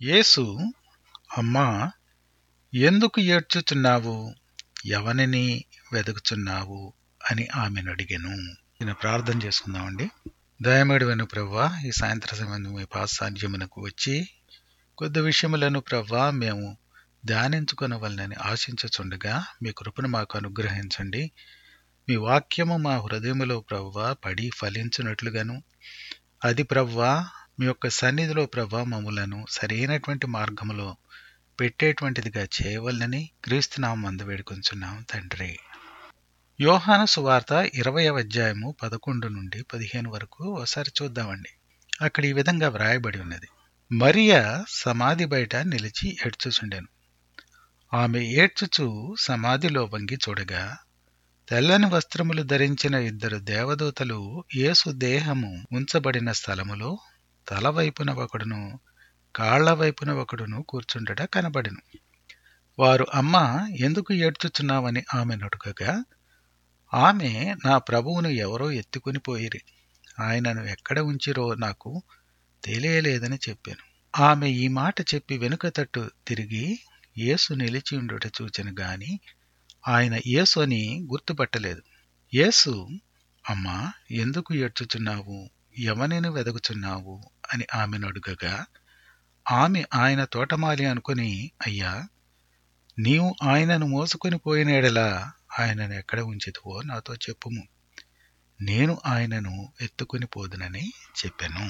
యేసు అమ్మా ఎందుకు ఏడ్చుచున్నావు ఎవనిని వెతుకుచున్నావు అని ఆమెను అడిగాను నేను ప్రార్థన చేసుకుందామండి దయమేడు వెను ప్రవ్వా ఈ సాయంత్ర సమయం మీ పాసాధ్యమునకు వచ్చి కొద్ది విషయములను ప్రవ్వా మేము ధ్యానించుకొనవలనని ఆశించుచుండగా మీ కృపను మాకు అనుగ్రహించండి మీ వాక్యము మా హృదయములో ప్రవ్వా పడి ఫలించున్నట్లుగాను అది ప్రవ్వా మీ యొక్క సన్నిధిలో ప్రభా మమ్ములను సరైనటువంటి మార్గములో పెట్టేటువంటిదిగా చేయవలనని క్రీస్తునామం అందు వేడుకొంచున్నాం తండ్రి యోహాను సువార్త ఇరవై అధ్యాయము పదకొండు నుండి పదిహేను వరకు ఒకసారి చూద్దామండి అక్కడ ఈ విధంగా వ్రాయబడి ఉన్నది మరియ సమాధి బయట నిలిచి ఏడ్చుచుండెను ఆమె ఏడ్చుచు సమాధిలో వంగి చూడగా తెల్లని వస్త్రములు ధరించిన ఇద్దరు దేవదూతలు యేసు దేహము ఉంచబడిన స్థలములో తల వైపున ఒకడును కాళ్ల వైపున ఒకడును కూర్చుండట కనబడెను వారు అమ్మ ఎందుకు ఏడ్చుచున్నావని ఆమె నడుకగా ఆమె నా ప్రభువును ఎవరో ఎత్తుకుని పోయిరి ఆయనను ఎక్కడ ఉంచిరో నాకు తెలియలేదని చెప్పాను ఆమె ఈ మాట చెప్పి వెనుక తట్టు తిరిగి యేసు నిలిచి ఉండుట చూచెను గాని ఆయన యేసు అని గుర్తుపట్టలేదు యేసు అమ్మా ఎందుకు ఏడ్చుచున్నావు ఎవనిని వెదకుచున్నావు అని ఆమెను అడుగగా ఆమె ఆయన తోటమాలి అనుకుని అయ్యా నీవు ఆయనను మోసుకొని పోయిన ఎడలా ఆయనను ఎక్కడ ఉంచితువో నాతో చెప్పుము నేను ఆయనను ఎత్తుకుని పోదునని చెప్పాను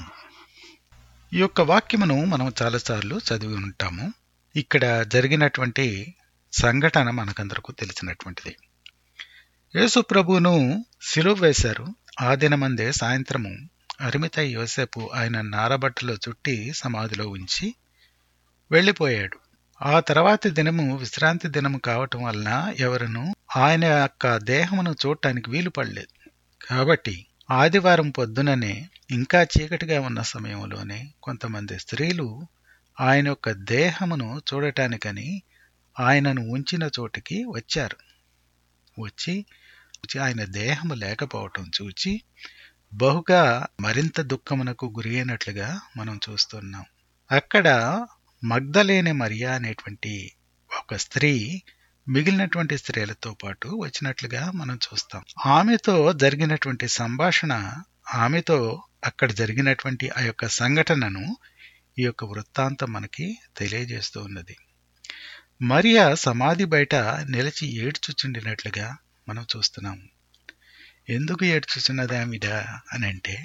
ఈ యొక్క వాక్యమును మనం చాలాసార్లు చదివి ఉంటాము ఇక్కడ జరిగినటువంటి సంఘటన మనకందరకు తెలిసినటువంటిది యేసు ప్రభువును సిలువ వేశారు ఆ దినమందే సాయంత్రము అరిమిత యోసేపు ఆయన నారబట్టలో చుట్టి సమాధిలో ఉంచి వెళ్ళిపోయాడు ఆ తర్వాతి దినము విశ్రాంతి దినము కావటం వలన ఎవరును ఆయన యొక్క దేహమును చూడటానికి వీలు పడలేదు కాబట్టి ఆదివారం పొద్దుననే ఇంకా చీకటిగా ఉన్న సమయంలోనే కొంతమంది స్త్రీలు ఆయన యొక్క దేహమును చూడటానికని ఆయనను ఉంచిన చోటికి వచ్చారు వచ్చి ఆయన దేహము లేకపోవటం చూచి బహుగా మరింత దుఃఖమునకు గురి అయినట్లుగా మనం చూస్తున్నాం అక్కడ మగ్ధలేని మరియా అనేటువంటి ఒక స్త్రీ మిగిలినటువంటి స్త్రీలతో పాటు వచ్చినట్లుగా మనం చూస్తాం ఆమెతో జరిగినటువంటి సంభాషణ ఆమెతో అక్కడ జరిగినటువంటి ఆ యొక్క సంఘటనను ఈ యొక్క వృత్తాంతం మనకి తెలియజేస్తూ ఉన్నది మరియా సమాధి బయట నిలిచి ఏడ్చుచుండినట్లుగా మనం చూస్తున్నాము ఎందుకు ఏడ్చుచున్నది ఆమెడ అని అంటే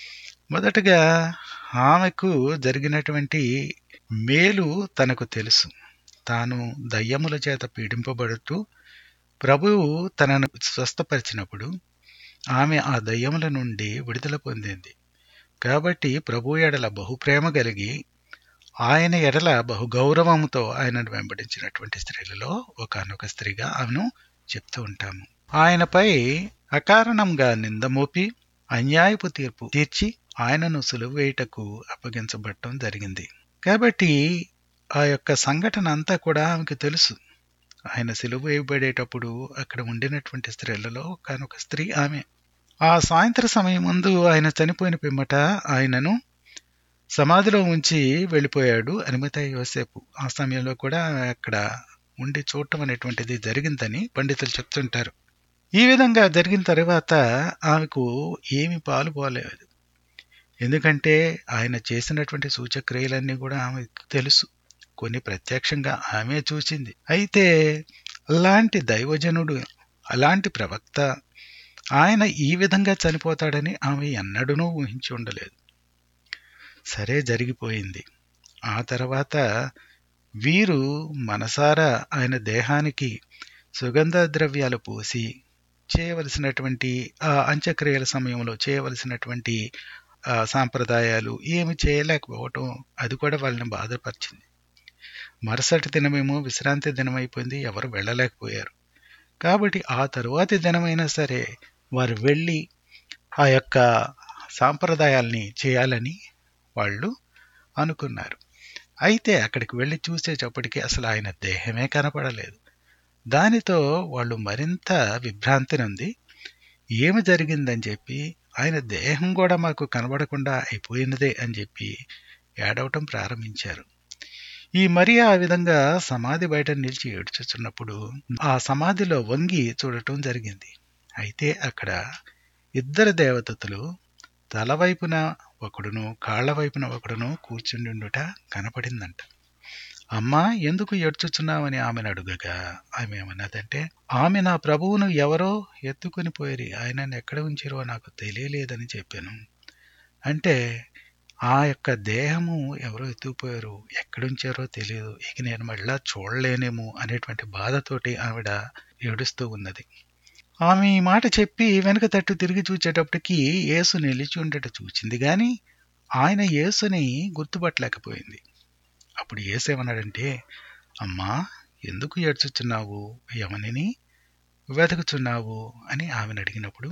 మొదటగా ఆమెకు జరిగినటువంటి మేలు తనకు తెలుసు తాను దయ్యముల చేత పీడింపబడుతూ ప్రభువు తనను స్వస్థపరిచినప్పుడు ఆమె ఆ దయ్యముల నుండి విడుదల పొందింది కాబట్టి ప్రభు ఎడల బహుప్రేమ కలిగి ఆయన ఎడల బహు గౌరవంతో ఆయనను వెంబడించినటువంటి స్త్రీలలో ఒకనొక స్త్రీగా ఆమెను చెప్తూ ఉంటాము ఆయనపై అకారణంగా నింద మోపి అన్యాయపు తీర్పు తీర్చి ఆయనను సులువు వేయుటకు అప్పగించబడటం జరిగింది కాబట్టి ఆ యొక్క సంఘటన అంతా కూడా ఆమెకు తెలుసు ఆయన సిలువ వేయబడేటప్పుడు అక్కడ ఉండినటువంటి స్త్రీలలో కానొక స్త్రీ ఆమె ఆ సాయంత్ర సమయం ముందు ఆయన చనిపోయిన పిమ్మట ఆయనను సమాధిలో ఉంచి వెళ్ళిపోయాడు అనుమత యోసేపు ఆ సమయంలో కూడా అక్కడ ఉండి చూడటం అనేటువంటిది జరిగిందని పండితులు చెప్తుంటారు ఈ విధంగా జరిగిన తర్వాత ఆమెకు ఏమి పాలు పోలేదు ఎందుకంటే ఆయన చేసినటువంటి సూచక్రియలన్నీ కూడా ఆమెకు తెలుసు కొన్ని ప్రత్యక్షంగా ఆమె చూసింది అయితే అలాంటి దైవజనుడు అలాంటి ప్రవక్త ఆయన ఈ విధంగా చనిపోతాడని ఆమె ఎన్నడూనూ ఊహించి ఉండలేదు సరే జరిగిపోయింది ఆ తర్వాత వీరు మనసారా ఆయన దేహానికి సుగంధ ద్రవ్యాలు పూసి చేయవలసినటువంటి ఆ అంత్యక్రియల సమయంలో చేయవలసినటువంటి సాంప్రదాయాలు ఏమి చేయలేకపోవటం అది కూడా వాళ్ళని బాధపరిచింది మరుసటి దినమేమో విశ్రాంతి దినమైపోయింది ఎవరు వెళ్ళలేకపోయారు కాబట్టి ఆ తరువాతి దినమైనా సరే వారు వెళ్ళి ఆ యొక్క సాంప్రదాయాల్ని చేయాలని వాళ్ళు అనుకున్నారు అయితే అక్కడికి వెళ్ళి చూసేటప్పటికి అసలు ఆయన దేహమే కనపడలేదు దానితో వాళ్ళు మరింత విభ్రాంతి నుండి ఏమి జరిగిందని చెప్పి ఆయన దేహం కూడా మాకు కనబడకుండా అయిపోయినదే అని చెప్పి ఏడవటం ప్రారంభించారు ఈ మరియా ఆ విధంగా సమాధి బయట నిలిచి ఏడ్చుచున్నప్పుడు ఆ సమాధిలో వంగి చూడటం జరిగింది అయితే అక్కడ ఇద్దరు దేవతలు తల వైపున ఒకడును కాళ్ల వైపున ఒకడును కూర్చుండుట కనపడిందంట అమ్మా ఎందుకు ఏడ్చుచున్నావని ఆమెను అడుగగా ఆమె ఏమన్నదంటే ఆమె నా ప్రభువును ఎవరో ఎత్తుకుని పోయిరి ఆయనను ఎక్కడ ఉంచారో నాకు తెలియలేదని చెప్పాను అంటే ఆ యొక్క దేహము ఎవరో ఎత్తుకుపోయారు ఎక్కడుంచారో తెలియదు ఇక నేను మళ్ళా చూడలేనేమో అనేటువంటి బాధతోటి ఆవిడ ఏడుస్తూ ఉన్నది ఆమె ఈ మాట చెప్పి వెనక తట్టు తిరిగి చూచేటప్పటికి యేసు నిలిచి ఉండట చూచింది గాని ఆయన యేసుని గుర్తుపట్టలేకపోయింది అప్పుడు యేసేమన్నాడంటే అమ్మా ఎందుకు ఏడ్చుచున్నావు ఎవనిని వెతుకుచున్నావు అని ఆమెను అడిగినప్పుడు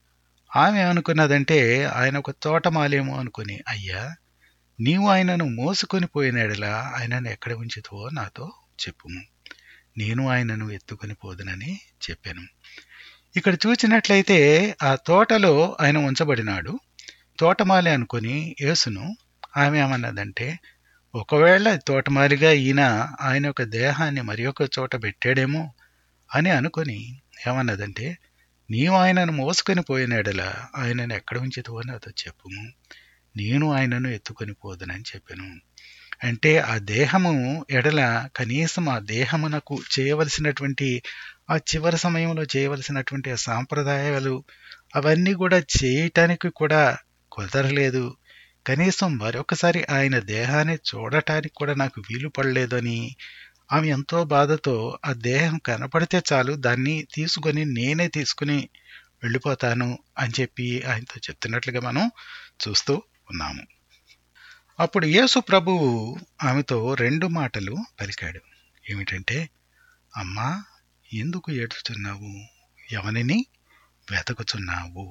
ఆమె అనుకున్నదంటే ఆయన ఒక తోటమాలేమో అనుకుని అయ్యా నీవు ఆయనను మోసుకొని పోయినాడలా ఆయనను ఎక్కడ ఉంచుతావో నాతో చెప్పుము నేను ఆయనను ఎత్తుకొని పోదునని చెప్పాను ఇక్కడ చూచినట్లయితే ఆ తోటలో ఆయన ఉంచబడినాడు తోటమాలి అనుకుని యేసును ఆమె ఏమన్నదంటే ఒకవేళ తోటమాలిగా ఈయన ఆయన యొక్క దేహాన్ని మరి ఒక చోట పెట్టాడేమో అని అనుకొని ఏమన్నదంటే నీవు ఆయనను మోసుకొని పోయినాడలా ఆయనను ఎక్కడ ఉంచుతావో నాతో చెప్పుము నేను ఆయనను ఎత్తుకొని పోదునని చెప్పాను అంటే ఆ దేహము ఎడల కనీసం ఆ దేహమునకు చేయవలసినటువంటి ఆ చివరి సమయంలో చేయవలసినటువంటి ఆ సాంప్రదాయాలు అవన్నీ కూడా చేయటానికి కూడా కుదరలేదు కనీసం మరొకసారి ఆయన దేహాన్ని చూడటానికి కూడా నాకు వీలు పడలేదని ఆమె ఎంతో బాధతో ఆ దేహం కనపడితే చాలు దాన్ని తీసుకొని నేనే తీసుకుని వెళ్ళిపోతాను అని చెప్పి ఆయనతో చెప్తున్నట్లుగా మనం చూస్తూ ఉన్నాము అప్పుడు యేసు ప్రభువు ఆమెతో రెండు మాటలు పలికాడు ఏమిటంటే అమ్మా ఎందుకు ఏడుస్తున్నావు ఎవనిని వెతకుచున్నావు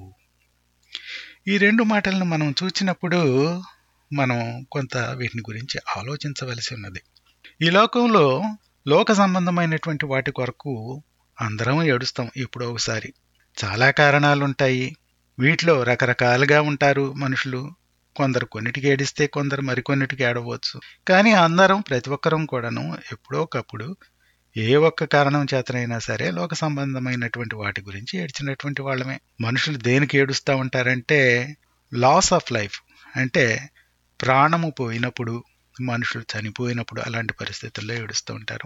ఈ రెండు మాటలను మనం చూచినప్పుడు మనం కొంత వీటిని గురించి ఆలోచించవలసి ఉన్నది ఈ లోకంలో లోక సంబంధమైనటువంటి వాటి కొరకు అందరం ఏడుస్తాం ఎప్పుడో ఒకసారి చాలా కారణాలు ఉంటాయి వీటిలో రకరకాలుగా ఉంటారు మనుషులు కొందరు కొన్నిటికి ఏడిస్తే కొందరు మరికొన్నిటికి ఏడవచ్చు కానీ అందరం ప్రతి ఒక్కరం కూడాను ఎప్పుడో ఒకప్పుడు ఏ ఒక్క కారణం చేతనైనా సరే లోక సంబంధమైనటువంటి వాటి గురించి ఏడ్చినటువంటి వాళ్ళమే మనుషులు దేనికి ఏడుస్తూ ఉంటారంటే లాస్ ఆఫ్ లైఫ్ అంటే ప్రాణము పోయినప్పుడు మనుషులు చనిపోయినప్పుడు అలాంటి పరిస్థితుల్లో ఏడుస్తూ ఉంటారు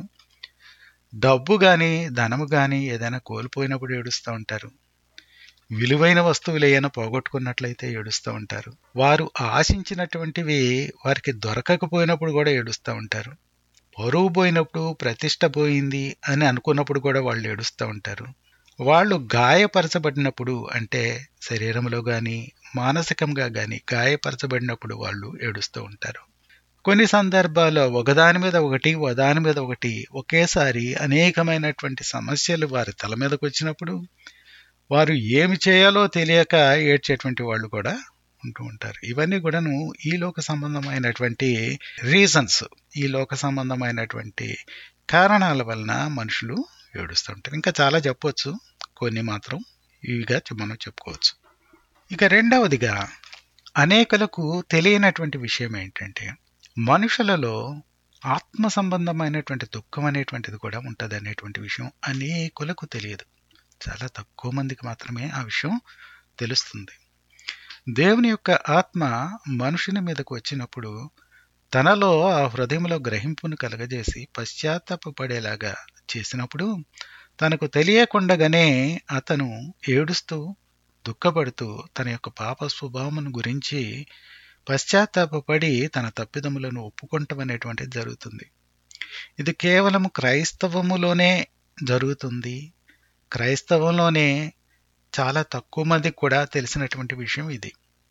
డబ్బు కానీ ధనము కానీ ఏదైనా కోల్పోయినప్పుడు ఏడుస్తూ ఉంటారు విలువైన వస్తువులు ఏమైనా పోగొట్టుకున్నట్లయితే ఏడుస్తూ ఉంటారు వారు ఆశించినటువంటివి వారికి దొరకకపోయినప్పుడు కూడా ఏడుస్తూ ఉంటారు పరువు పోయినప్పుడు ప్రతిష్ట పోయింది అని అనుకున్నప్పుడు కూడా వాళ్ళు ఏడుస్తూ ఉంటారు వాళ్ళు గాయపరచబడినప్పుడు అంటే శరీరంలో కానీ మానసికంగా కానీ గాయపరచబడినప్పుడు వాళ్ళు ఏడుస్తూ ఉంటారు కొన్ని సందర్భాల్లో ఒకదాని మీద ఒకటి ఒకదాని మీద ఒకటి ఒకేసారి అనేకమైనటువంటి సమస్యలు వారి తల మీదకి వచ్చినప్పుడు వారు ఏమి చేయాలో తెలియక ఏడ్చేటువంటి వాళ్ళు కూడా ఉంటూ ఉంటారు ఇవన్నీ కూడాను ఈ లోక సంబంధమైనటువంటి రీజన్స్ ఈ లోక సంబంధమైనటువంటి కారణాల వలన మనుషులు ఏడుస్తూ ఉంటారు ఇంకా చాలా చెప్పవచ్చు కొన్ని మాత్రం ఇవిగా మనం చెప్పుకోవచ్చు ఇక రెండవదిగా అనేకులకు తెలియనటువంటి విషయం ఏంటంటే మనుషులలో ఆత్మ సంబంధమైనటువంటి దుఃఖం అనేటువంటిది కూడా ఉంటుంది అనేటువంటి విషయం అనేకులకు తెలియదు చాలా తక్కువ మందికి మాత్రమే ఆ విషయం తెలుస్తుంది దేవుని యొక్క ఆత్మ మనుషుని మీదకు వచ్చినప్పుడు తనలో ఆ హృదయంలో గ్రహింపును కలగజేసి పశ్చాత్తాపడేలాగా చేసినప్పుడు తనకు తెలియకుండగానే అతను ఏడుస్తూ దుఃఖపడుతూ తన యొక్క పాప స్వభావమును గురించి పశ్చాత్తాపడి తన తప్పిదములను ఒప్పుకుంటం అనేటువంటిది జరుగుతుంది ఇది కేవలం క్రైస్తవములోనే జరుగుతుంది క్రైస్తవంలోనే చాలా తక్కువ మందికి కూడా తెలిసినటువంటి విషయం ఇది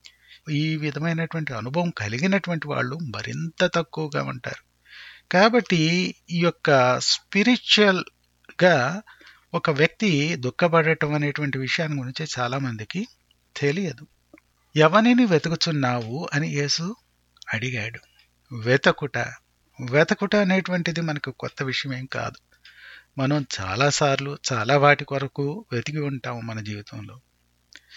ఈ విధమైనటువంటి అనుభవం కలిగినటువంటి వాళ్ళు మరింత తక్కువగా ఉంటారు కాబట్టి ఈ యొక్క స్పిరిచువల్గా ఒక వ్యక్తి దుఃఖపడటం అనేటువంటి విషయాన్ని గురించి చాలామందికి తెలియదు ఎవనిని వెతుకుచున్నావు అని యేసు అడిగాడు వెతకుట వెతకుట అనేటువంటిది మనకు కొత్త విషయం ఏం కాదు మనం చాలాసార్లు చాలా వాటి కొరకు వెతికి ఉంటాము మన జీవితంలో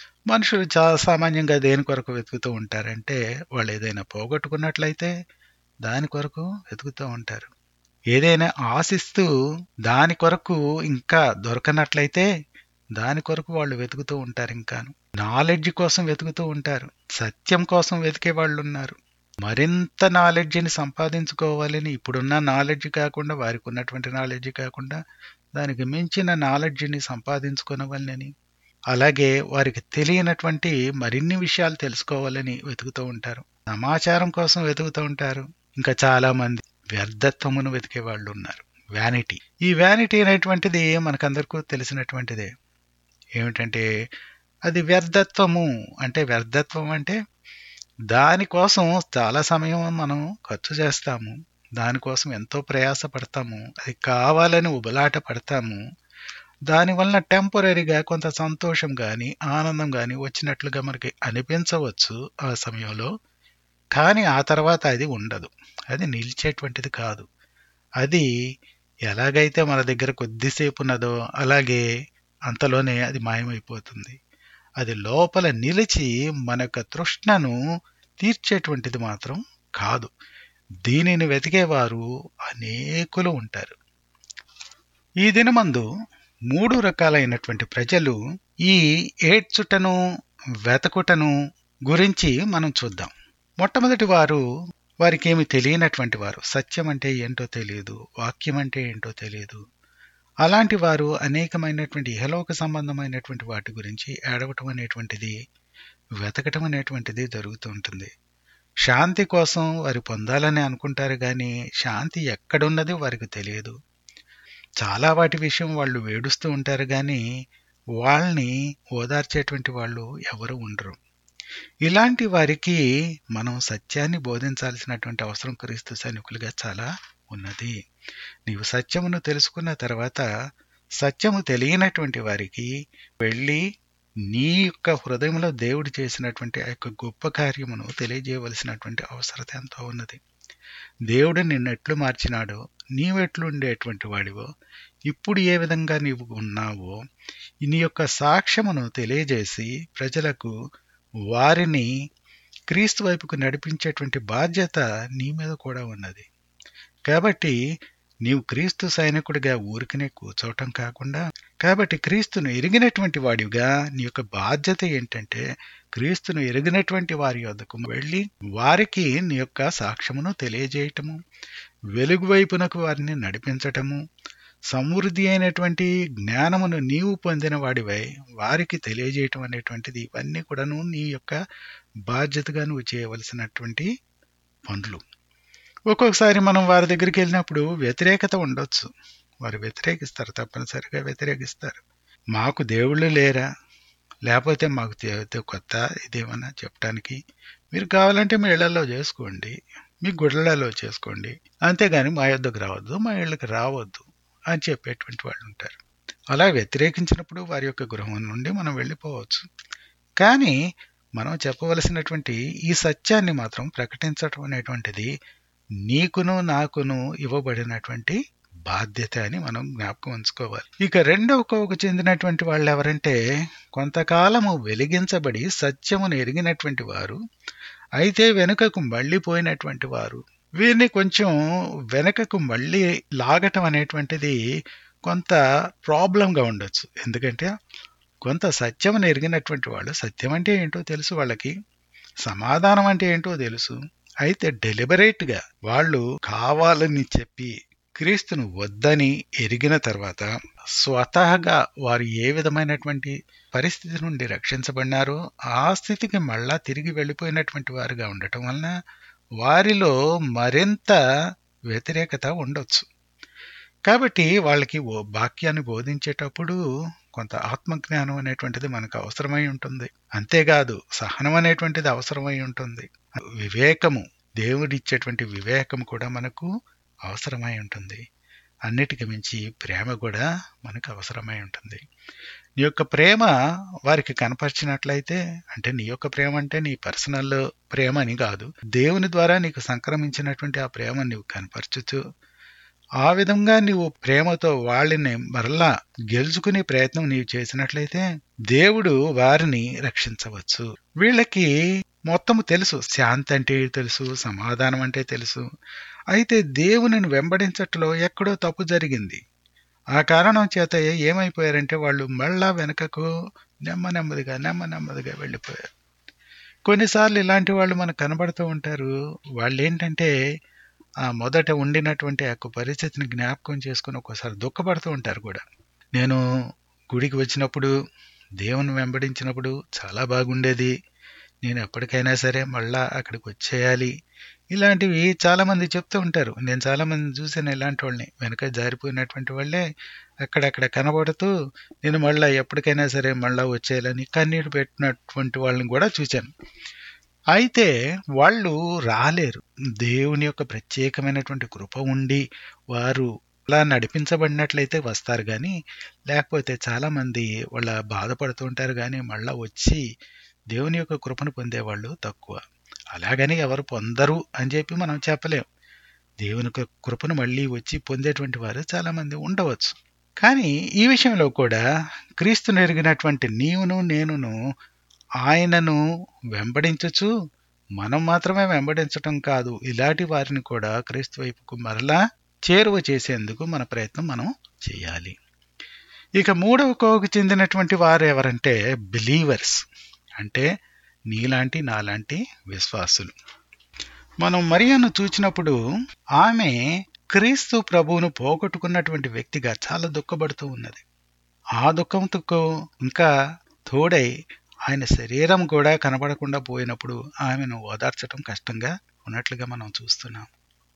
మనుషులు చాలా సామాన్యంగా దేని కొరకు వెతుకుతూ ఉంటారంటే వాళ్ళు ఏదైనా పోగొట్టుకున్నట్లయితే దాని కొరకు వెతుకుతూ ఉంటారు ఏదైనా ఆశిస్తూ దాని కొరకు ఇంకా దొరకనట్లయితే దాని కొరకు వాళ్ళు వెతుకుతూ ఉంటారు ఇంకాను నాలెడ్జ్ కోసం వెతుకుతూ ఉంటారు సత్యం కోసం వెతికే వాళ్ళు ఉన్నారు మరింత నాలెడ్జ్ని సంపాదించుకోవాలని ఇప్పుడున్న నాలెడ్జ్ కాకుండా వారికి ఉన్నటువంటి నాలెడ్జ్ కాకుండా దానికి మించిన నాలెడ్జ్ని సంపాదించుకోవాలని అలాగే వారికి తెలియనటువంటి మరిన్ని విషయాలు తెలుసుకోవాలని వెతుకుతూ ఉంటారు సమాచారం కోసం వెతుకుతూ ఉంటారు ఇంకా చాలా మంది వ్యర్థత్వమును వెతికే వాళ్ళు ఉన్నారు వ్యానిటీ ఈ వ్యానిటీ అనేటువంటిది మనకందరికీ తెలిసినటువంటిదే ఏమిటంటే అది వ్యర్థత్వము అంటే వ్యర్థత్వం అంటే దానికోసం చాలా సమయం మనం ఖర్చు చేస్తాము దానికోసం ఎంతో ప్రయాస పడతాము అది కావాలని ఉబలాట పడతాము దానివలన టెంపరీగా కొంత సంతోషం కానీ ఆనందం కానీ వచ్చినట్లుగా మనకి అనిపించవచ్చు ఆ సమయంలో కానీ ఆ తర్వాత అది ఉండదు అది నిలిచేటువంటిది కాదు అది ఎలాగైతే మన దగ్గర కొద్దిసేపు ఉన్నదో అలాగే అంతలోనే అది మాయమైపోతుంది అది లోపల నిలిచి మన యొక్క తృష్ణను తీర్చేటువంటిది మాత్రం కాదు దీనిని వెతికేవారు అనేకులు ఉంటారు ఈ దినమందు మూడు రకాలైనటువంటి ప్రజలు ఈ ఏడ్చుటను వెతకుటను గురించి మనం చూద్దాం మొట్టమొదటి వారు వారికి ఏమి తెలియనటువంటి వారు సత్యం అంటే ఏంటో తెలియదు వాక్యం అంటే ఏంటో తెలియదు అలాంటి వారు అనేకమైనటువంటి ఇహలోక సంబంధమైనటువంటి వాటి గురించి ఏడవటం అనేటువంటిది వెతకటం అనేటువంటిది జరుగుతూ ఉంటుంది శాంతి కోసం వారు పొందాలని అనుకుంటారు కానీ శాంతి ఎక్కడున్నది వారికి తెలియదు చాలా వాటి విషయం వాళ్ళు వేడుస్తూ ఉంటారు కానీ వాళ్ళని ఓదార్చేటువంటి వాళ్ళు ఎవరు ఉండరు ఇలాంటి వారికి మనం సత్యాన్ని బోధించాల్సినటువంటి అవసరం క్రీస్తు సైనికులుగా చాలా ఉన్నది నీవు సత్యమును తెలుసుకున్న తర్వాత సత్యము తెలియనటువంటి వారికి వెళ్ళి నీ యొక్క హృదయంలో దేవుడు చేసినటువంటి ఆ యొక్క గొప్ప కార్యమును తెలియజేయవలసినటువంటి అవసరత ఎంతో ఉన్నది దేవుడు నిన్నెట్లు మార్చినాడో నీవెట్లు ఉండేటువంటి వాడివో ఇప్పుడు ఏ విధంగా నీవు ఉన్నావో నీ యొక్క సాక్ష్యమును తెలియజేసి ప్రజలకు వారిని క్రీస్తు వైపుకు నడిపించేటువంటి బాధ్యత నీ మీద కూడా ఉన్నది కాబట్టి నీవు క్రీస్తు సైనికుడిగా ఊరికనే కూర్చోవటం కాకుండా కాబట్టి క్రీస్తును ఎరిగినటువంటి వాడిగా నీ యొక్క బాధ్యత ఏంటంటే క్రీస్తును ఎరిగినటువంటి వారి వద్దకు వెళ్ళి వారికి నీ యొక్క సాక్ష్యమును తెలియజేయటము వెలుగు వైపునకు వారిని నడిపించటము సమృద్ధి అయినటువంటి జ్ఞానమును నీవు పొందిన వాడివై వారికి తెలియజేయటం అనేటువంటిది ఇవన్నీ కూడాను నీ యొక్క బాధ్యతగా నువ్వు చేయవలసినటువంటి పనులు ఒక్కొక్కసారి మనం వారి దగ్గరికి వెళ్ళినప్పుడు వ్యతిరేకత ఉండొచ్చు వారు వ్యతిరేకిస్తారు తప్పనిసరిగా వ్యతిరేకిస్తారు మాకు దేవుళ్ళు లేరా లేకపోతే మాకు తే- కొత్త ఇదేమన్నా చెప్పడానికి మీరు కావాలంటే మీ ఇళ్లలో చేసుకోండి మీ గుడ్లలో చేసుకోండి అంతేగాని మా యొద్దకు రావద్దు మా ఇళ్ళకి రావద్దు అని చెప్పేటువంటి వాళ్ళు ఉంటారు అలా వ్యతిరేకించినప్పుడు వారి యొక్క గృహం నుండి మనం వెళ్ళిపోవచ్చు కానీ మనం చెప్పవలసినటువంటి ఈ సత్యాన్ని మాత్రం ప్రకటించటం అనేటువంటిది నీకును నాకును ఇవ్వబడినటువంటి బాధ్యత అని మనం జ్ఞాపకం ఉంచుకోవాలి ఇక రెండవ కోవకు చెందినటువంటి వాళ్ళు ఎవరంటే కొంతకాలము వెలిగించబడి సత్యమును ఎరిగినటువంటి వారు అయితే వెనుకకు మళ్ళీపోయినటువంటి వారు వీరిని కొంచెం వెనుకకు మళ్ళీ లాగటం అనేటువంటిది కొంత ప్రాబ్లంగా ఉండొచ్చు ఎందుకంటే కొంత సత్యమును ఎరిగినటువంటి వాళ్ళు సత్యం అంటే ఏంటో తెలుసు వాళ్ళకి సమాధానం అంటే ఏంటో తెలుసు అయితే డెలిబరేట్గా వాళ్ళు కావాలని చెప్పి క్రీస్తును వద్దని ఎరిగిన తర్వాత స్వతహగా వారు ఏ విధమైనటువంటి పరిస్థితి నుండి రక్షించబడినారో ఆ స్థితికి మళ్ళా తిరిగి వెళ్ళిపోయినటువంటి వారుగా ఉండటం వలన వారిలో మరింత వ్యతిరేకత ఉండొచ్చు కాబట్టి వాళ్ళకి ఓ వాక్యాన్ని బోధించేటప్పుడు కొంత ఆత్మజ్ఞానం అనేటువంటిది మనకు అవసరమై ఉంటుంది అంతేకాదు సహనం అనేటువంటిది అవసరమై ఉంటుంది వివేకము దేవుడిచ్చేటువంటి వివేకం కూడా మనకు అవసరమై ఉంటుంది అన్నిటికి మించి ప్రేమ కూడా మనకు అవసరమై ఉంటుంది నీ యొక్క ప్రేమ వారికి కనపరిచినట్లయితే అంటే నీ యొక్క ప్రేమ అంటే నీ పర్సనల్ ప్రేమ అని కాదు దేవుని ద్వారా నీకు సంక్రమించినటువంటి ఆ ప్రేమ నీవు కనపరచుచు ఆ విధంగా నీవు ప్రేమతో వాళ్ళని మరలా గెలుచుకునే ప్రయత్నం నీవు చేసినట్లయితే దేవుడు వారిని రక్షించవచ్చు వీళ్ళకి మొత్తము తెలుసు శాంతి అంటే తెలుసు సమాధానం అంటే తెలుసు అయితే దేవునిని వెంబడించట్లో ఎక్కడో తప్పు జరిగింది ఆ కారణం చేత ఏమైపోయారంటే వాళ్ళు మళ్ళా వెనకకు నెమ్మ నెమ్మదిగా నెమ్మ నెమ్మదిగా వెళ్ళిపోయారు కొన్నిసార్లు ఇలాంటి వాళ్ళు మనకు కనబడుతూ ఉంటారు వాళ్ళు ఏంటంటే ఆ మొదట ఉండినటువంటి ఆ యొక్క పరిస్థితిని జ్ఞాపకం చేసుకుని ఒక్కోసారి దుఃఖపడుతూ ఉంటారు కూడా నేను గుడికి వచ్చినప్పుడు దేవుని వెంబడించినప్పుడు చాలా బాగుండేది నేను ఎప్పటికైనా సరే మళ్ళా అక్కడికి వచ్చేయాలి ఇలాంటివి చాలా మంది చెప్తూ ఉంటారు నేను చాలా మంది చూసాను ఇలాంటి వాళ్ళని వెనక జారిపోయినటువంటి వాళ్ళే అక్కడక్కడ కనబడుతూ నేను మళ్ళా ఎప్పటికైనా సరే మళ్ళా వచ్చేయాలని కన్నీరు పెట్టినటువంటి వాళ్ళని కూడా చూశాను అయితే వాళ్ళు రాలేరు దేవుని యొక్క ప్రత్యేకమైనటువంటి కృప ఉండి వారు అలా నడిపించబడినట్లయితే వస్తారు కానీ లేకపోతే చాలా మంది వాళ్ళ బాధపడుతూ ఉంటారు కానీ మళ్ళా వచ్చి దేవుని యొక్క కృపను పొందేవాళ్ళు తక్కువ అలాగని ఎవరు పొందరు అని చెప్పి మనం చెప్పలేం దేవుని యొక్క కృపను మళ్ళీ వచ్చి పొందేటువంటి వారు చాలా మంది ఉండవచ్చు కానీ ఈ విషయంలో కూడా క్రీస్తును ఎరిగినటువంటి నీవును నేనును ఆయనను వెంబడించచ్చు మనం మాత్రమే వెంబడించటం కాదు ఇలాంటి వారిని కూడా క్రీస్తు వైపుకు మరలా చేరువ చేసేందుకు మన ప్రయత్నం మనం చేయాలి ఇక మూడవ కోవకు చెందినటువంటి వారు ఎవరంటే బిలీవర్స్ అంటే నీలాంటి నాలాంటి విశ్వాసులు మనం మరియను చూచినప్పుడు ఆమె క్రీస్తు ప్రభువును పోగొట్టుకున్నటువంటి వ్యక్తిగా చాలా దుఃఖపడుతూ ఉన్నది ఆ దుఃఖంతో ఇంకా తోడై ఆయన శరీరం కూడా కనబడకుండా పోయినప్పుడు ఆమెను ఓదార్చడం కష్టంగా ఉన్నట్లుగా మనం చూస్తున్నాం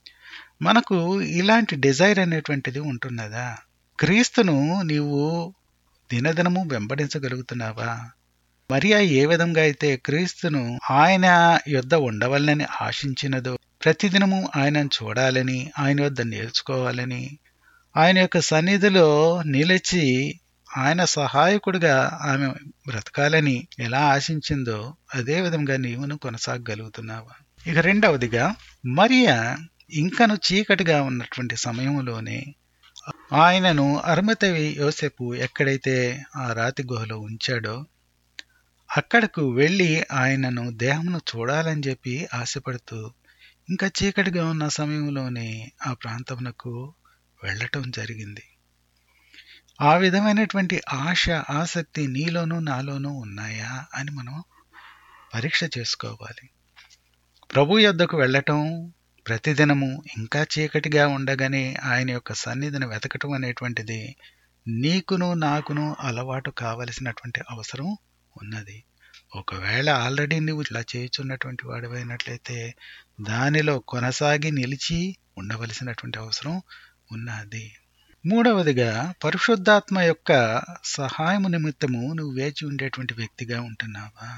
మనకు ఇలాంటి డిజైర్ అనేటువంటిది ఉంటున్నదా క్రీస్తును నీవు దినదినము వెంబడించగలుగుతున్నావా మరియా ఏ విధంగా అయితే క్రీస్తును ఆయన యొద్ద ఉండవలనని ఆశించినదో ప్రతిదినము ఆయనను చూడాలని ఆయన వద్ద నేర్చుకోవాలని ఆయన యొక్క సన్నిధిలో నిలిచి ఆయన సహాయకుడిగా ఆమె బ్రతకాలని ఎలా ఆశించిందో అదే విధంగా నీవును కొనసాగగలుగుతున్నావా ఇక రెండవదిగా మరియా ఇంకను చీకటిగా ఉన్నటువంటి సమయంలోనే ఆయనను అరుమతవి యోసేపు ఎక్కడైతే ఆ రాతి గుహలో ఉంచాడో అక్కడకు వెళ్ళి ఆయనను దేహమును చూడాలని చెప్పి ఆశపడుతూ ఇంకా చీకటిగా ఉన్న సమయంలోనే ఆ ప్రాంతమునకు వెళ్ళటం జరిగింది ఆ విధమైనటువంటి ఆశ ఆసక్తి నీలోనూ నాలోనూ ఉన్నాయా అని మనం పరీక్ష చేసుకోవాలి ప్రభు యొద్దకు వెళ్ళటం ప్రతిదినము ఇంకా చీకటిగా ఉండగానే ఆయన యొక్క సన్నిధిని వెతకటం అనేటువంటిది నీకును నాకును అలవాటు కావలసినటువంటి అవసరం ఉన్నది ఒకవేళ ఆల్రెడీ నువ్వు ఇలా చేయుచున్నటువంటి వాడివైనట్లయితే దానిలో కొనసాగి నిలిచి ఉండవలసినటువంటి అవసరం ఉన్నది మూడవదిగా పరిశుద్ధాత్మ యొక్క సహాయము నిమిత్తము నువ్వు వేచి ఉండేటువంటి వ్యక్తిగా ఉంటున్నావా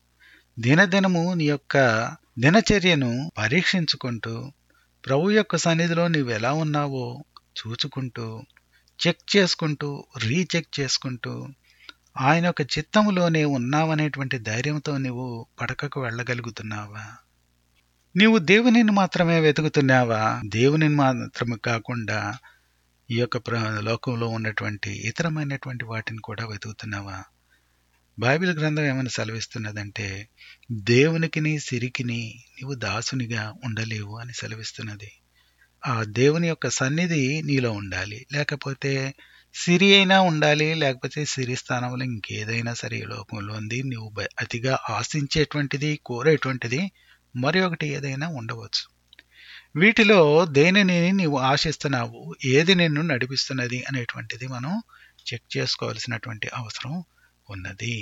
దినదినము నీ యొక్క దినచర్యను పరీక్షించుకుంటూ ప్రభు యొక్క సన్నిధిలో నువ్వు ఎలా ఉన్నావో చూచుకుంటూ చెక్ చేసుకుంటూ రీచెక్ చేసుకుంటూ ఆయన యొక్క చిత్తములోనే ఉన్నావనేటువంటి ధైర్యంతో నువ్వు పడకకు వెళ్ళగలుగుతున్నావా నీవు దేవునిని మాత్రమే వెతుకుతున్నావా దేవునిని మాత్రమే కాకుండా ఈ యొక్క లోకంలో ఉన్నటువంటి ఇతరమైనటువంటి వాటిని కూడా వెతుకుతున్నావా బైబిల్ గ్రంథం ఏమైనా సెలవిస్తున్నదంటే దేవునికిని సిరికిని నీవు దాసునిగా ఉండలేవు అని సెలవిస్తున్నది ఆ దేవుని యొక్క సన్నిధి నీలో ఉండాలి లేకపోతే సిరి అయినా ఉండాలి లేకపోతే సిరి స్థానంలో ఇంకేదైనా సరే ఈ లోకంలో ఉంది నువ్వు అతిగా ఆశించేటువంటిది కోరేటువంటిది మరి ఒకటి ఏదైనా ఉండవచ్చు వీటిలో దేనిని నీవు ఆశిస్తున్నావు ఏది నిన్ను నడిపిస్తున్నది అనేటువంటిది మనం చెక్ చేసుకోవాల్సినటువంటి అవసరం ఉన్నది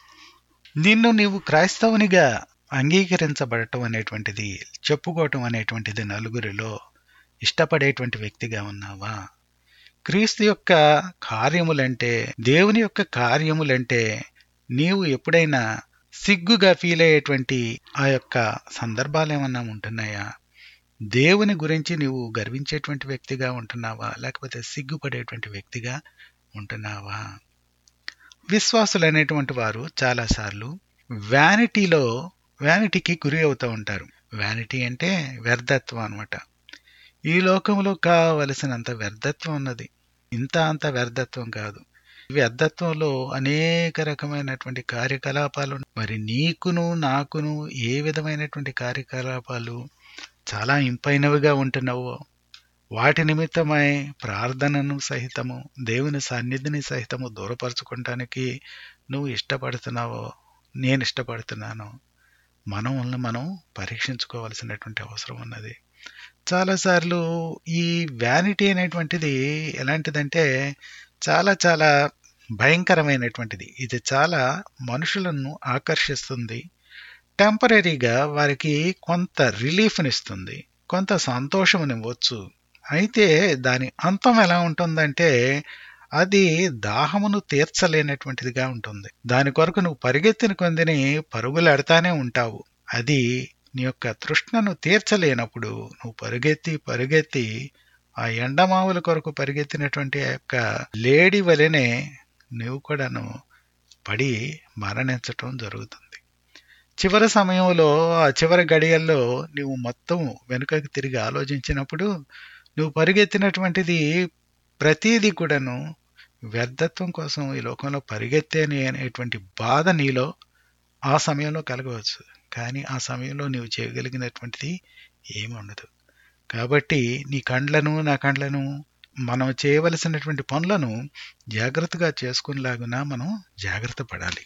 నిన్ను నీవు క్రైస్తవునిగా అంగీకరించబడటం అనేటువంటిది చెప్పుకోవటం అనేటువంటిది నలుగురిలో ఇష్టపడేటువంటి వ్యక్తిగా ఉన్నావా క్రీస్తు యొక్క కార్యములంటే దేవుని యొక్క కార్యములంటే నీవు ఎప్పుడైనా సిగ్గుగా ఫీల్ అయ్యేటువంటి ఆ యొక్క సందర్భాలు ఏమన్నా ఉంటున్నాయా దేవుని గురించి నీవు గర్వించేటువంటి వ్యక్తిగా ఉంటున్నావా లేకపోతే సిగ్గుపడేటువంటి వ్యక్తిగా ఉంటున్నావా విశ్వాసులు అనేటువంటి వారు చాలాసార్లు వ్యానిటీలో వ్యానిటీకి గురి అవుతూ ఉంటారు వ్యానిటీ అంటే వ్యర్థత్వం అనమాట ఈ లోకంలో కావలసినంత వ్యర్థత్వం ఉన్నది ఇంత అంత వ్యర్థత్వం కాదు వ్యర్థత్వంలో అనేక రకమైనటువంటి కార్యకలాపాలు మరి నీకును నాకును ఏ విధమైనటువంటి కార్యకలాపాలు చాలా ఇంపైనవిగా ఉంటున్నావో వాటి నిమిత్తమై ప్రార్థనను సహితము దేవుని సన్నిధిని సహితము దూరపరచుకోవటానికి నువ్వు ఇష్టపడుతున్నావో నేను ఇష్టపడుతున్నాను మనల్ని మనం పరీక్షించుకోవాల్సినటువంటి అవసరం ఉన్నది చాలాసార్లు ఈ వ్యానిటీ అనేటువంటిది ఎలాంటిదంటే చాలా చాలా భయంకరమైనటువంటిది ఇది చాలా మనుషులను ఆకర్షిస్తుంది టెంపరీగా వారికి కొంత రిలీఫ్నిస్తుంది కొంత సంతోషమునివ్వచ్చు అయితే దాని అంతం ఎలా ఉంటుందంటే అది దాహమును తీర్చలేనటువంటిదిగా ఉంటుంది దాని కొరకు నువ్వు పరిగెత్తిన కొందిని పరుగులెడతానే ఉంటావు అది నీ యొక్క తృష్ణను తీర్చలేనప్పుడు నువ్వు పరిగెత్తి పరిగెత్తి ఆ ఎండమావుల కొరకు పరిగెత్తినటువంటి ఆ యొక్క లేడీ వలెనే నువ్వు కూడాను పడి మరణించటం జరుగుతుంది చివరి సమయంలో ఆ చివరి గడియల్లో నువ్వు మొత్తం వెనుకకి తిరిగి ఆలోచించినప్పుడు నువ్వు పరిగెత్తినటువంటిది ప్రతీది కూడాను వ్యర్థత్వం కోసం ఈ లోకంలో పరిగెత్తేని అనేటువంటి బాధ నీలో ఆ సమయంలో కలగవచ్చు కానీ ఆ సమయంలో నీవు చేయగలిగినటువంటిది ఏమి ఉండదు కాబట్టి నీ కండ్లను నా కండ్లను మనం చేయవలసినటువంటి పనులను జాగ్రత్తగా చేసుకునేలాగున మనం జాగ్రత్త పడాలి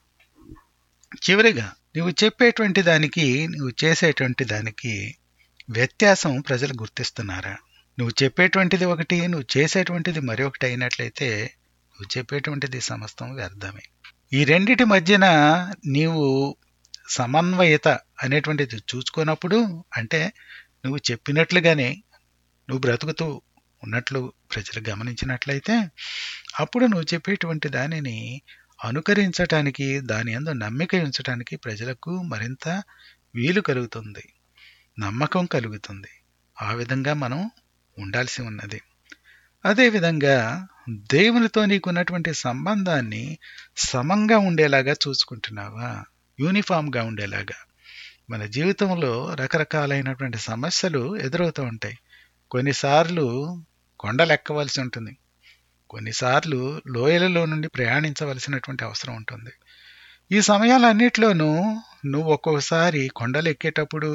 చివరిగా నువ్వు చెప్పేటువంటి దానికి నువ్వు చేసేటువంటి దానికి వ్యత్యాసం ప్రజలు గుర్తిస్తున్నారా నువ్వు చెప్పేటువంటిది ఒకటి నువ్వు చేసేటువంటిది మరొకటి అయినట్లయితే నువ్వు చెప్పేటువంటిది సమస్తం వ్యర్థమే ఈ రెండిటి మధ్యన నీవు సమన్వయత అనేటువంటిది చూసుకున్నప్పుడు అంటే నువ్వు చెప్పినట్లుగానే నువ్వు బ్రతుకుతూ ఉన్నట్లు ప్రజలు గమనించినట్లయితే అప్పుడు నువ్వు చెప్పేటువంటి దానిని అనుకరించటానికి దాని అందు నమ్మిక ఉంచటానికి ప్రజలకు మరింత వీలు కలుగుతుంది నమ్మకం కలుగుతుంది ఆ విధంగా మనం ఉండాల్సి ఉన్నది అదేవిధంగా దేవునితో నీకున్నటువంటి సంబంధాన్ని సమంగా ఉండేలాగా చూసుకుంటున్నావా యూనిఫామ్గా ఉండేలాగా మన జీవితంలో రకరకాలైనటువంటి సమస్యలు ఎదురవుతూ ఉంటాయి కొన్నిసార్లు కొండలు ఎక్కవలసి ఉంటుంది కొన్నిసార్లు లోయలలో నుండి ప్రయాణించవలసినటువంటి అవసరం ఉంటుంది ఈ సమయాలన్నిట్లోనూ నువ్వు ఒక్కొక్కసారి కొండలు ఎక్కేటప్పుడు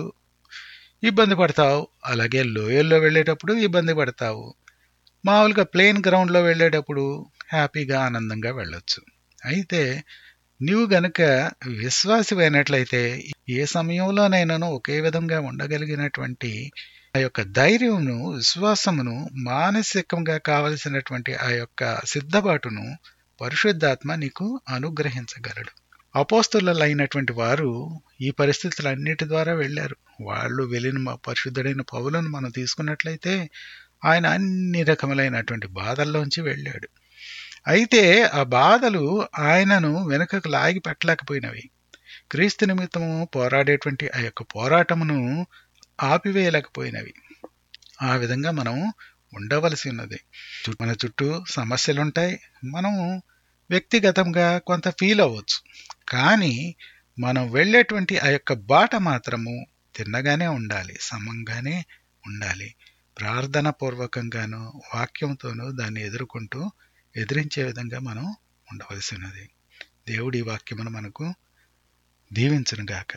ఇబ్బంది పడతావు అలాగే లోయల్లో వెళ్ళేటప్పుడు ఇబ్బంది పడతావు మామూలుగా ప్లేన్ గ్రౌండ్లో వెళ్ళేటప్పుడు హ్యాపీగా ఆనందంగా వెళ్ళొచ్చు అయితే నీవు గనుక విశ్వాసమైనట్లయితే ఏ సమయంలోనైనాను ఒకే విధంగా ఉండగలిగినటువంటి ఆ యొక్క ధైర్యమును విశ్వాసమును మానసికంగా కావలసినటువంటి ఆ యొక్క సిద్ధపాటును పరిశుద్ధాత్మ నీకు అనుగ్రహించగలడు అపోస్తులైనటువంటి వారు ఈ పరిస్థితులన్నిటి ద్వారా వెళ్ళారు వాళ్ళు వెళ్ళిన మా పరిశుద్ధుడైన పౌలను మనం తీసుకున్నట్లయితే ఆయన అన్ని రకములైనటువంటి బాధల్లోంచి వెళ్ళాడు అయితే ఆ బాధలు ఆయనను వెనుకకు లాగి పెట్టలేకపోయినవి క్రీస్తు నిమిత్తము పోరాడేటువంటి ఆ యొక్క పోరాటమును ఆపివేయలేకపోయినవి ఆ విధంగా మనం ఉండవలసి ఉన్నది మన చుట్టూ సమస్యలుంటాయి మనము వ్యక్తిగతంగా కొంత ఫీల్ అవ్వచ్చు కానీ మనం వెళ్ళేటువంటి ఆ యొక్క బాట మాత్రము తిన్నగానే ఉండాలి సమంగానే ఉండాలి ప్రార్థన పూర్వకంగాను వాక్యంతోనూ దాన్ని ఎదుర్కొంటూ ఎదిరించే విధంగా మనం ఉండవలసి ఉన్నది దేవుడి ఈ వాక్యమును మనకు దీవించునుగాక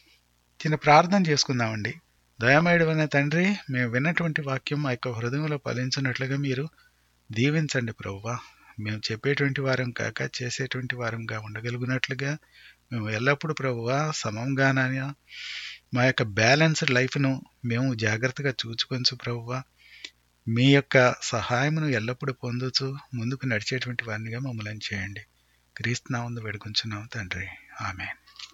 చిన్న ప్రార్థన చేసుకుందామండి దయామయుడమైన తండ్రి మేము విన్నటువంటి వాక్యం మా యొక్క హృదయంలో ఫలించినట్లుగా మీరు దీవించండి ప్రవ్వా మేము చెప్పేటువంటి వారం కాక చేసేటువంటి వారంగా ఉండగలిగినట్లుగా మేము ఎల్లప్పుడూ ప్రభువా సమంగానైనా మా యొక్క బ్యాలెన్స్డ్ లైఫ్ను మేము జాగ్రత్తగా చూచుకొంచు ప్రభువా మీ యొక్క సహాయమును ఎల్లప్పుడూ పొందుతూ ముందుకు నడిచేటువంటి వారినిగా మమ్మల్ని చేయండి క్రీస్తునామందు వేడుకుంటున్నాం తండ్రి ఆమె